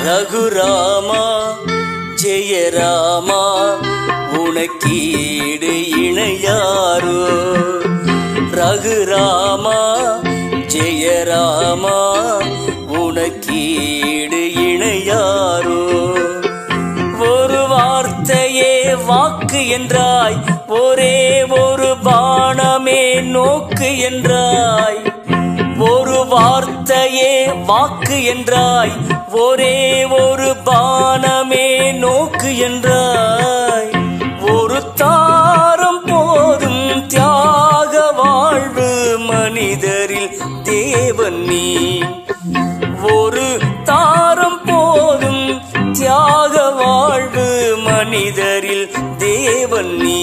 ரகுராமா ஜெயராமா உனக்கீடு இணையாரோ ரகுராமா ஜெயராமா உனக்கீடு இணையாரோ ஒரு வார்த்தையே வாக்கு என்றாய் ஒரே ஒரு பானமே நோக்கு என்றாய் ஒரு வார்த்தையே வாக்கு என்றாய் ஒரே ஒரு பானமே நோக்கு என்றாய் ஒரு தாரம் போதும் தியாக வாழ்வு மனிதரில் தேவன் நீ ஒரு தாரம் போதும் தியாக வாழ்வு மனிதரில் தேவன் நீ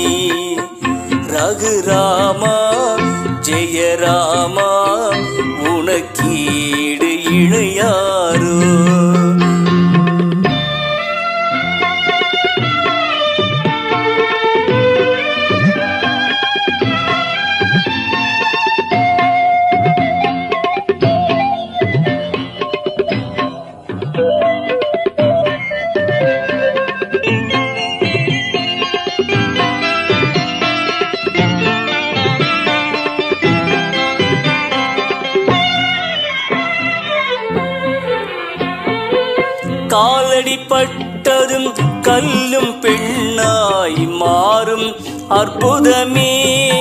ரகுராமா ஜெயராமா உனக்கீடு இணையாரோ காலடி பட்டதும் கல்லும் பெண்ணாய் மாறும் அற்புதமே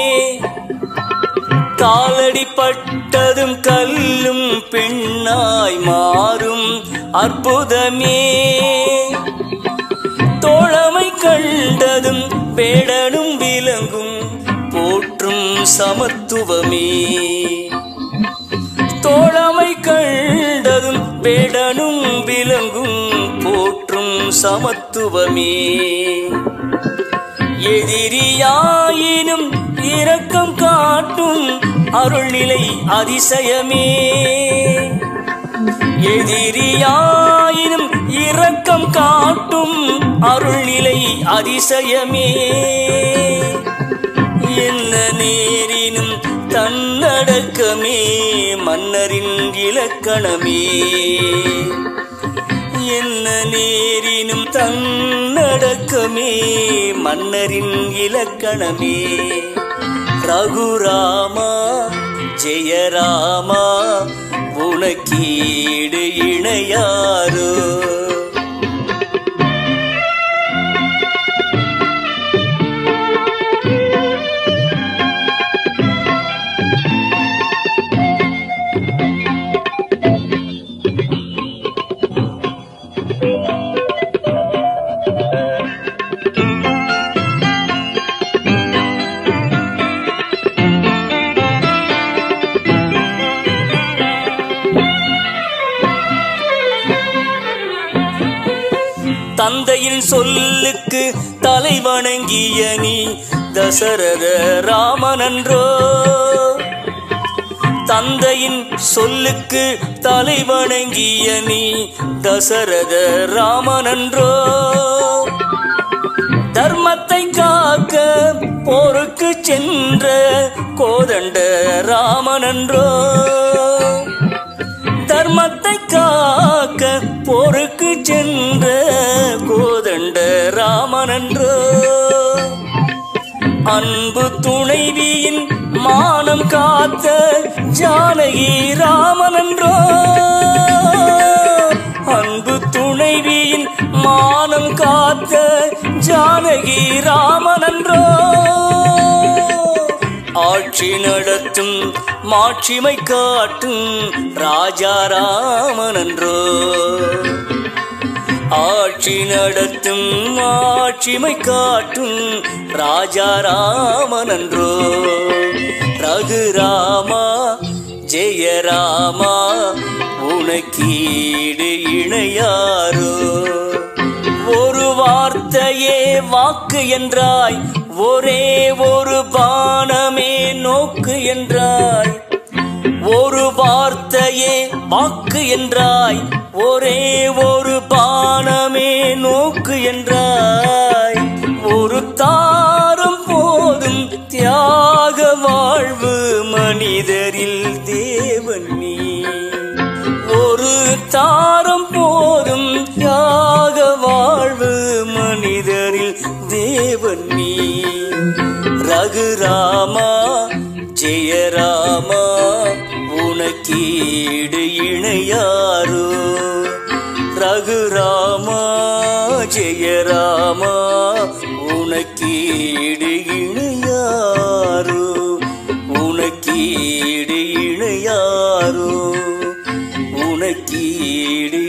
காலடி பட்டதும் கல்லும் பெண்ணாய் மாறும் அற்புதமே தோழமை கண்டதும் பேடனும் விலங்கும் போற்றும் சமத்துவமே தோழமை கண்டதும் வேடனும் விலங்கும் போற்றும் சமத்துவமே எதிரியாயினும் இரக்கம் காட்டும் அருள்நிலை அதிசயமே எதிரியாயினும் இரக்கம் காட்டும் அருள்நிலை அதிசயமே என்ன நேரினும் தன்னடக்கமே மன்னரின் இலக்கணமே என்ன நேரினும் தன்னடக்கமே மன்னரின் இலக்கணமே ரகுராமா ஜெயராமா உனக்கீடு இணையாரோ தந்தையின் சொல்லுக்கு தலை வணங்கிய நீ தசரத ராமனன்றோ தந்தையின் சொல்லுக்கு தலை வணங்கிய நீ தசரத ராமனன்றோ தர்மத்தை காக்க போருக்கு சென்ற கோதண்ட ராமனன்றோ தர்மத்தை காக்க போருக்கு சென்ற கோதண்ட ராமனன்றோ அன்பு துணைவியின் மானம் காத்த ஜானகி ராமனன்றோ அன்பு துணைவியின் மானம் காத்த ஜானகி ராமனன்றோ ஆட்சி நடத்தும் மாட்சிமை காட்டும் ராஜா ராமனன்றோ ஆட்சி நடத்தும் ஆட்சிமை காட்டும் ராஜா ராமனன்றோ ரகுராமா ஜெயராமா உனக்கீடு இணையாரோ ஒரு வார்த்தையே வாக்கு என்றாய் ஒரே ஒரு பானமே நோக்கு என்றாய் ஒரு வார்த்தையே வாக்கு என்றாய் ஒரே ஒரு பானமே நோக்கு என்றாய் ஒரு தாரம் போதும் தியாக வாழ்வு மனிதரில் தேவன் நீ ஒரு தாரம் போதும் ரகுராமா ஜெயராமா உனக்கீடு இணையாரோ உனக்கீடு இணையாரோ உனக்கீடு